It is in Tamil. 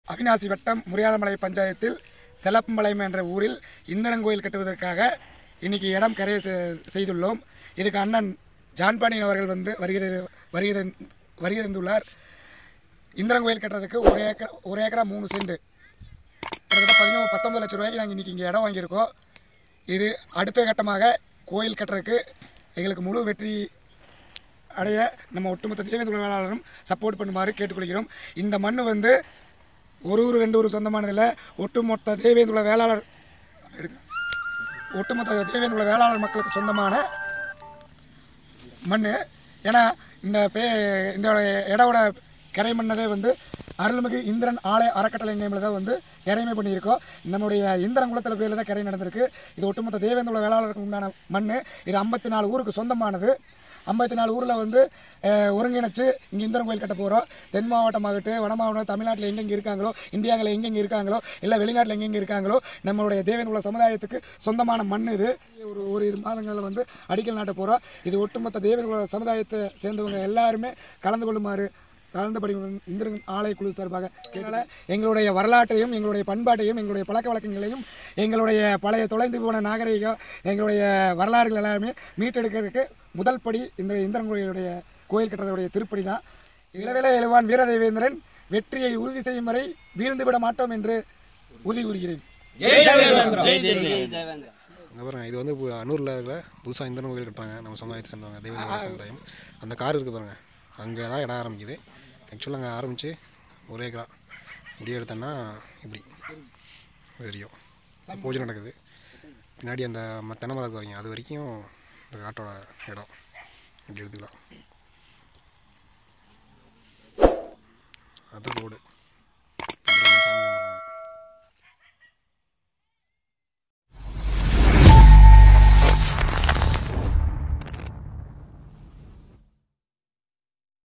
அவிநாசி வட்டம் முரியாலமலை பஞ்சாயத்தில் செலப்பம்பாளையம் என்ற ஊரில் இந்திரன் கோயில் கட்டுவதற்காக இன்னைக்கு இடம் கரைய செ- செய்துள்ளோம் இதுக்கு அண்ணன் ஜான்பாண்டியன் அவர்கள் வந்து வருகை வருகை தந்- வருகை தந்துள்ளார் இந்திரன் கோயில் கட்டுறதுக்கு ஒரு ஏக்கர் ஒரு ஏக்கரா மூணு சென்ட் கிட்டத்தட்ட பதினோரு பத்தொம்பது லட்ச ரூபாய்க்கு நாங்கள் இன்றைக்கி இங்கே இடம் வாங்கியிருக்கோம் இது அடுத்த கட்டமாக கோயில் கட்டுறதுக்கு எங்களுக்கு முழு வெற்றி அடைய நம்ம ஒட்டுமொத்த தேவேந்திர தொழிலாளரும் சப்போர்ட் பண்ணுமாறு கேட்டுக்கொள்கிறோம் இந்த மண் வந்து ஒரு ஊர் ரெண்டு ஊர் சொந்தமானதில்லை ஒட்டுமொத்த தேவேந்திர வேளாளர் எடுங்க. ஒட்டுமொத்த தேவேந்திர வேளாளர் மக்களுக்கு சொந்தமான மண் ஏன்னா இந்த பே இந்த இடோட கரை மண்ணதே வந்து அருள்மிகு இந்திரன் ஆலய அறக்கட்டளை நேமில் தான் வந்து இறைமை பண்ணியிருக்கோம் நம்முடைய இந்திரன் குலத்தில் பேரில் தான் கரை நடந்திருக்கு இது ஒட்டுமொத்த தேவேந்திர வேளாளருக்கு உண்டான மண் இது ஐம்பத்தி நாலு ஊருக்கு சொந்தமானது ஐம்பத்தி நாலு ஊரில் வந்து அஹ், ஒருங்கிணைச்சு இங்கே இந்திரன் கோயில் கட்ட போகிறோம் தென் மாவட்டமாகட்டும் வட மாவட்டம் தமிழ்நாட்டில் எங்கெங்கே இருக்காங்களோ இந்தியாவில் எங்கெங்கே இருக்காங்களோ இல்லை வெளிநாட்டில் எங்கெங்கே இருக்காங்களோ நம்மளுடைய தேவேந்திர சமுதாயத்துக்கு சொந்தமான மண் இது ஒரு ஒரு இரு மாதங்களில் வந்து அடிக்கல் நாட்ட போகிறோம் இது ஒட்டுமொத்த தேவேந்திர சமுதாயத்தை சேர்ந்தவங்க எல்லாருமே கலந்து கொள்ளுமாறு கலந்தபடி இந்திரன் ஆலய குழு சார்பாக இதனால் எங்களுடைய வரலாற்றையும் எங்களுடைய பண்பாட்டையும் எங்களுடைய பழக்க வழக்கங்களையும் எங்களுடைய பழைய தொலைந்து போன நாகரிகம் எங்களுடைய வரலாறுகள் எல்லாருமே மீட்டெடுக்கிறதுக்கு முதல் படி இந்த இந்திரன் கோயிலுடைய கோயில் கட்டுறதுடைய திருப்படி தான் இளவேல எழுவான் வீரதேவேந்திரன் வெற்றியை உறுதி செய்யும் வரை வீழ்ந்து விட மாட்டோம் என்று உறுதி கூறுகிறேன் அங்கே பாருங்க இது வந்து இப்போ அன்னூரில் இருக்கிற புதுசாக இந்திரன் கோயில் கட்டுறாங்க நம்ம சமுதாயத்தை சேர்ந்தவங்க தெய்வ சமுதாயம் அந்த கார் இருக்குது பாருங்க அங்கே தான் இடம் ஆரம்பிக்குது ஆக்சுவலாக அங்கே ஆரம்பித்து ஒரே ஏக்கரா இப்படி எடுத்தோன்னா இப்படி இது வரையும் பூஜை நடக்குது பின்னாடி அந்த ம- தென்னை மரத்துக்கு வரீங்க அது வரைக்கும் இந்த காட்டோட இடம் இப்படி எடுத்துக்கலாம் அது ரோடு